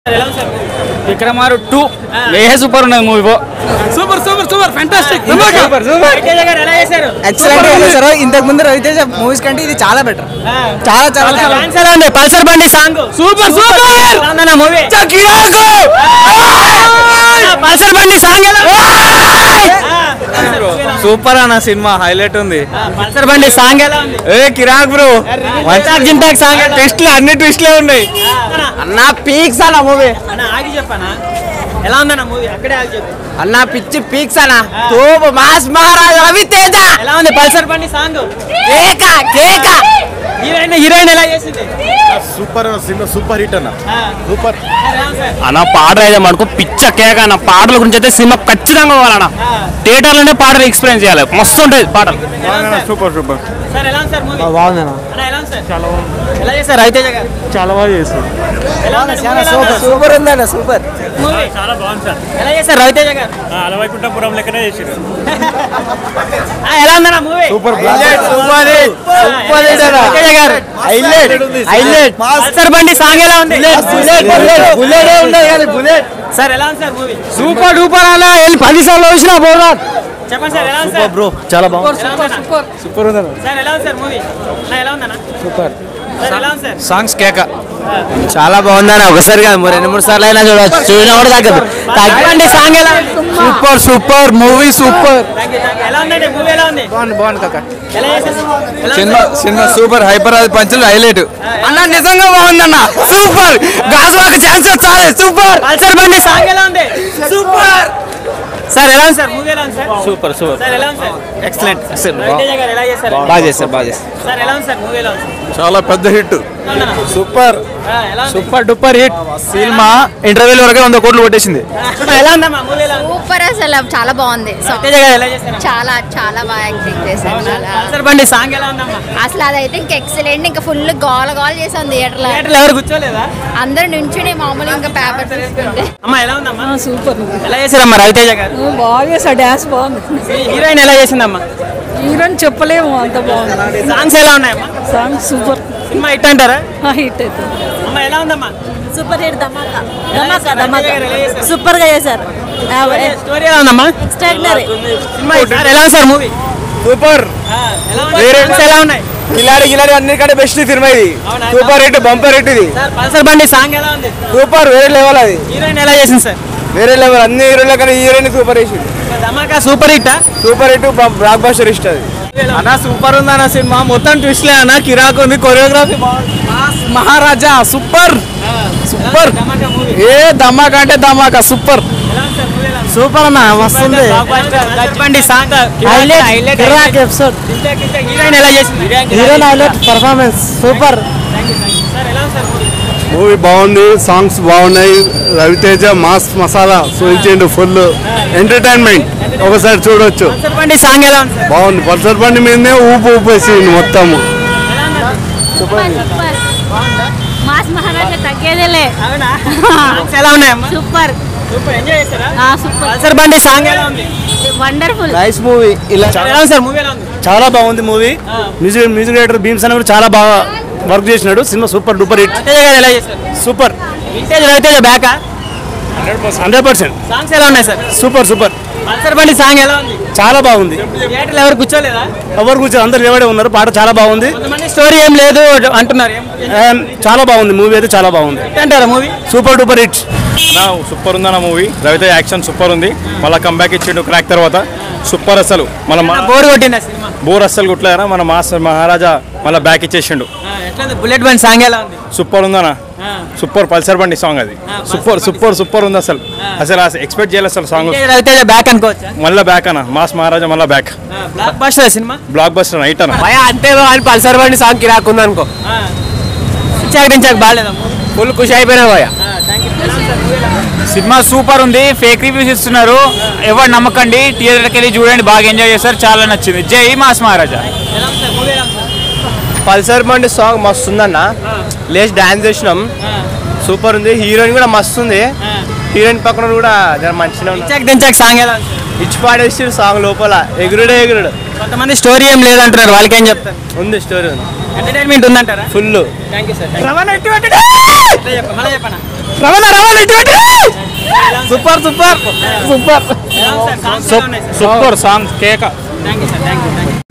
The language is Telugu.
ఎలా ఉంది సార్ విక్రమారు టూ ఏ సూపర్ ఉన్నది మూవీ పో super super super fantastic super Ravi Teja garu ఎలా చేశారు ఎక్సలెంట్ గా చేశారు ఇంతకు ముందు రవితేజ మూవీస్ కంటే ఇది చాలా బెటర్ చాలా చాలా చాలా డాన్స్ ఎలా ఉంది పల్సర్ బండి సాంగ్ సూపర్ సూపర్ ఉందన్న మూవీ పల్సర్ బండి సాంగ్ ఎలా సూపర్ అన్న సినిమా హైలైట్ ఉంది పల్సర్ బండి సాంగ్ ఎలా ఉంది ఏ కిరాక్ బ్రో జింటాక్ జింటాక్ సాంగ్ ఎలా టెస్ట్లు అన్ని ట్విస్ట్లే ఉన్నాయి అన్న పీక్స్ అన్న మూవీ అన్న ఆగి చెప్పనా ఎలా ఉందన్న మూవీ అక్కడే ఆగి చెప్పు అన్న పిచ్చి పీక్స్ అన్న తోపు మాస్ మహారాజ్ రవితేజ ఎలా ఉంది పల్సర్ బండి సాంగ్ కేక కేక హీరోయిన్ హీరోయిన్ ఎలా చేసింది సూపర్ సినిమా సూపర్ హిట్ అన్న ఆ, సూపర్ ఎలా ఉంది సార్ అన్న పాట అయితే మనకు పిచ్చ కేక అన్న పాటల గురించి అయితే సినిమా ఖచ్చితంగా పోవాలన్న థియేటర్లోనే పాటలు ఎక్స్పీరియన్స్ చేయాలి మస్తు ఉంటాయి పాటలు ఎలా ఉంది సార్? సూపర్ సూపర్ సార్ ఎలా ఉంది సార్ మూవీ బాగుందన్న అన్న ఎలా ఉంది సార్ చాలా ఎలా చేశారు రవితేజ గారు చాలా బాగా చేస్తారు ఎలా ఉంది movie ఎలా ఉంది? సూపర్ ఉందన్న సూపర్ మూవీ చాలా బాగుంది సార్ ఎలా చేశారు రవితేజ గారు అలవైకుంఠపురం లెక్కనే చేసారు ఆ, ఎలా ఉందన్న movie super super Ravi Teja garu highlight highlight Pulsar బండి సాంగ్ ఎలా ఉంది బుల్లెట్ ఉండదు కానీ బుల్లెట్ సార్ ఎలా ఉంది సార్ మూవీ సూపర్ డూపర్ అన్న వెళ్ళి పది సార్లు వచ్చినా పోదా చెప్పండి సార్ ఎలా ఉంది సార్ బ్రో చాలా బాగుంది ఎలా ఉంది అన్న? సూపర్ ఉందన్న సార్ ఎలా ఉంది సార్ మూవీ అన్న ఎలా ఉందన్న సూపర్ సార్ ఎలా ఉంది సార్ సాంగ్స్ కేక చాలా బాగుందన్న ఒకసారి కాదు రెండు మూడు సార్లు అయినా చూడవచ్చు చూసినా కూడా తగ్గదు బండి సాంగ్ ఎలా ఉంది super super movie super thank you, thank you. ఎలా ఉందండి మూవీ ఎలా ఉంది బాగుంది బాగుంది కాక ఎలా చేశారు ఎలా ఉంది సినిమా సార్? సినిమా సూపర్ హైపర్ అది పంచులు హైలైట్ అన్న నిజంగా బాగుందన్న సూపర్ గాజువాక ఛాన్స్ వచ్చాలి సూపర్ పల్సర్ బండి సాంగ్ ఎలా ఉంది సూపర్ సార్ ఎలా ఉంది సార్ మూవీ ఎలా ఉంది సార్ సూపర్ సూపర్ సార్ ఎలా ఉంది సార్ ఎక్సలెంట్ రవితేజ గారు ఎలా చేశారు బాగా చేస్తారు బాగా చేస్తారు సార్ ఎలా ఉంది సార్ మూవీ ఎలా ఉంది చాలా పెద్ద హిట్ ఎలా ఉందన్న? సూపర్ ఆ, ఎలా ఉంది సూపర్ డూపర్ హిట్ సినిమా ఇంటర్వ్యూల వరకే వంద కోట్లు కొట్టేసింది ఆ, ఎలా ఉందమ్మా మూవీ ఎలా ఉంది సూపర్ అసలు చాలా బాగుంది సో రవితేజ గారు ఎలా చేశారు చాలా చాలా బాగా యాక్టింగ్ చేశారు చాలా పల్సర్ బండి సాంగ్ ఎలా ఉందమ్మా అసలు అదైతే ఇంకా ఎక్సలెంట్ ఇంకా ఫుల్ గోల గోల చేసాం థియేటర్ లో థియేటర్లో ఎవరు కూర్చోలేదా అందరు నుంచుని మామూలు ఇంకా పేపర్ తీసుకుంటే అమ్మా ఎలా ఉందమ్మా సూపర్ ఎలా చేశారమ్మా రవితేజ గారు బాగా చేశాడు డ్యాన్స్ బాగుంది హీరోయిన్ ఎలా చేసిందమ్మా హీరోని చెప్పలేము అంత బాగుంది సాంగ్స్ ఎలా ఉన్నాయమ్మా సాంగ్ సూపర్ సినిమా హిట్ అంటారా హిట్ అయితే అమ్మా ఎలా ఉందమ్మా super hit Dhamaka Dhamaka, Dhamaka. Super గా చేశారు స్టోరీ ఎలా ఉందమ్మా ఎక్స్ట్రాడినరీ సినిమా సార్ ఎలా ఉంది సార్ మూవీ సూపర్ ఎలా ఉంది Songs ఎలా ఉన్నాయి కిలాడి కిలాడి అన్నిటికంటే బెస్ట్ సినిమా ఇది అవునా? సూపర్ హిట్ బంపర్ హిట్ ఇది సార్ పల్సర్ బండి సాంగ్ ఎలా ఉంది సూపర్ వేరే లెవెల్ అది హీరోయిన్ ఎలా చేసింది సార్ వేరే లెవెల్ అన్ని హీరోల కన్నా హీరోయిన్ సూపర్ వేసింది Dhamaka super hit super hit blockbuster ఇష్ట అది అన్న సూపర్ ఉంది అన్న సినిమా మొత్తం ట్విస్ట్లే అన్న కిరాక్ ఉంది choreography Maharaja super super Dhamaka movie ఏ ధమాకా అంటే ధమాకా సూపర్ ఎలా ఉంది సార్ మూవీ ఎలా ఉంది సూపర్ అన్న వస్తుంది గచ్ బండి సాంగ్ కిరాక్ ఎపిసోడ్ హీరోయిన్ ఎలా చేసింది heroine highlight performance super sir ఎలా ఉంది సార్ మూవీ మూవీ బాగుంది సాంగ్స్ బాగున్నాయి రవితేజ మాస్ మసాలా చూపించిండు ఫుల్ ఎంటర్టైన్మెంట్ ఒకసారి చూడొచ్చు పల్సర్ బండి సాంగ్ ఎలా ఉంది సార్ బాగుంది పల్సర్ బండి మీదనే ఊపు ఊపేసింది మొత్తము ఎలా ఉంది సూపర్ సూపర్ మాస్ మహారాజా తగ్గేదేలే అవునా సాంగ్స్ ఎలా ఉన్నాయమ్మా సూపర్ సూపర్ ఎంజాయ్ చేస్తారా సూపర్ పల్సర్ బండి సాంగ్ ఎలా ఉంది వండర్ఫుల్ నైస్ మూవీ ఇలా ఎలా ఉంది సార్ మూవీ ఎలా ఉంది చాలా బాగుంది movie music music director Bheems అని కూడా చాలా బాగా వర్క్ చేసినాడు సినిమా super duper hit Ravi Teja garu ఎలా చేశారు సూపర్ వింటేజ్ రవితేజ బ్యాకా హండ్రెడ్ పర్సెంట్ సాంగ్స్ ఎలా ఉన్నాయి సార్ సూపర్ సూపర్ పల్సర్ బండి సాంగ్ ఎలా ఉంది చాలా బాగుంది థియేటర్లో ఎవరు కూర్చోలేదా ఎవరు కూర్చొని అందరు నిలబడే ఉన్నారు పాట చాలా బాగుంది కొంతమంది స్టోరీ ఏం లేదు అంటున్నారు ఏం And చాలా బాగుంది మూవీ అయితే చాలా బాగుంది హిట్ అంటారా movie super duper hit super ఉందన్న మూవీ రవిత యాక్షన్ సూపర్ ఉంది మళ్ళీ కంబ్యాక్ ఇచ్చిండు క్రాక్ తర్వాత సూపర్ అసలు మన బోర్ కొట్టిందా సినిమా బోర్ అస్సలు కుట్లేరా మన మాస్ మహారాజా మళ్ళీ బ్యాక్ ఇచ్చేసిండు ఎట్లా ఉంది బుల్లెట్ బండి సాంగ్ ఎలా ఉంది సూపర్ ఉందన్న సూపర్ పల్సర్ బండి సాంగ్ అది సూపర్ సూపర్ సూపర్ ఉంది అసలు అసలు ఎక్స్పెక్ట్ చేయలేదు అసలు సాంగ్ వింటేజ్ రవితేజ బ్యాక్ అనుకోవచ్చా మళ్ళీ బ్యాక్ అన్న మాస్ మహారాజా మళ్ళీ బ్యాక్ బ్లాక్ బస్టర్ సినిమా బ్లాక్ బస్టర్ నైట్ అన్న అంతే అని పల్సర్ బండి సాంగ్ కిరాక్ ఉంది అనుకో ఇచ్చాక దించాక బాగాలేదా ఫుల్ ఖుషి అయిపోయినా పోయా సినిమా సూపర్ ఉంది ఫేక్ రివ్యూస్ ఇస్తున్నారు ఎవరు నమ్మకండి థియేటర్కి వెళ్ళి చూడండి బాగా ఎంజాయ్ చేస్తారు చాలా నచ్చింది జై మాస్ మహారాజా ఎలా ఉంది సార్ మూవీ ఎలా ఉంది సార్ పల్సర్ బండి సాంగ్ మస్తు ఉందన్న లేచి డాన్స్ చేసినాం సూపర్ ఉంది హీరోయిన్ కూడా మస్తు ఉంది హీరోయిన్ పక్కన కూడా జర మంచిగా ఉంది ఇచ్చాక దించాక సాంగ్ ఎలా ఉంది సార్? ఇచ్చి పాడేసి సాంగ్ లోపల ఎగురుడే ఎగురుడు కొంతమంది స్టోరీ ఏం లేదంటున్నారు వాళ్ళకి ఏం చెప్తారు ఉంది స్టోరీ ఉంది ఎంటర్టైన్మెంట్ ఉందంటారా ఫుల్ థ్యాంక్ యూ సార్ మళ్ళీ చెప్పనా రవాణా రవాణా ఇటువంటి సూపర్ సూపర్ సూపర్ ఎలా ఉంది సార్ సాంగ్స్ ఎలా ఉన్నాయి సార్ సూపర్ సాంగ్ కేక thank you sir thank you thank you